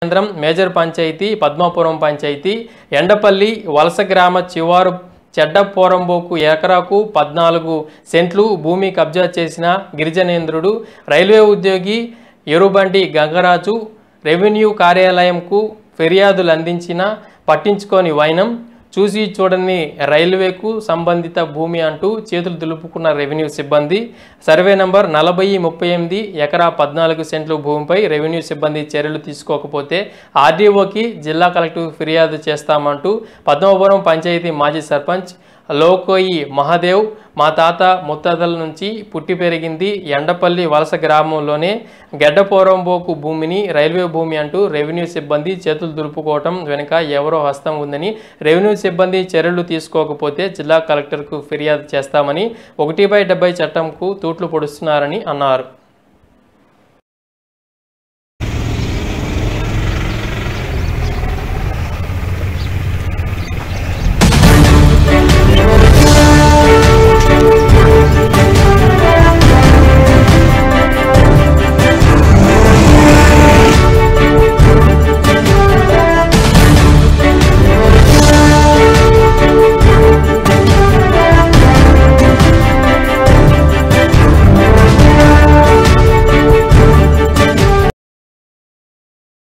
కేంద్రం మేజర్ పంచాయతీ పద్మాపురం పంచాయతీ ఎండపల్లి వలస గ్రామ చివారు చెడ్డపోరంబోకు ఎకరాకు పద్నాలుగు సెంట్లు భూమి కబ్జా చేసిన గిరిజనేంద్రుడు రైల్వే ఉద్యోగి ఎరుబండి గంగరాజు రెవెన్యూ కార్యాలయంకు ఫిర్యాదులు అందించిన పట్టించుకోని వైనం చూసి చూడని రైల్వేకు సంబంధిత భూమి అంటూ చేతులు దులుపుకున్న రెవెన్యూ సిబ్బంది సర్వే నంబర్ నలభై ముప్పై ఎనిమిది ఎకరా పద్నాలుగు సెంట్ల భూమిపై రెవెన్యూ సిబ్బంది చర్యలు తీసుకోకపోతే ఆర్డీఓకి జిల్లా కలెక్టర్ ఫిర్యాదు చేస్తామంటూ పద్మపురం పంచాయతీ మాజీ సర్పంచ్ లోకోయి మహాదేవ్ మా తాత ముత్తాతల నుంచి పుట్టి పెరిగింది ఎండపల్లి వలస గ్రామంలోనే గెడ్డపోరంబోకు భూమిని రైల్వే భూమి అంటూ రెవెన్యూ సిబ్బంది చేతులు దులుపుకోవటం వెనుక ఎవరో హస్తం ఉందని రెవెన్యూ సిబ్బంది చర్యలు తీసుకోకపోతే జిల్లా కలెక్టర్కు ఫిర్యాదు చేస్తామని ఒకటి బై డెబ్బై చట్టంకు తూట్లు పొడుస్తున్నారని అన్నారు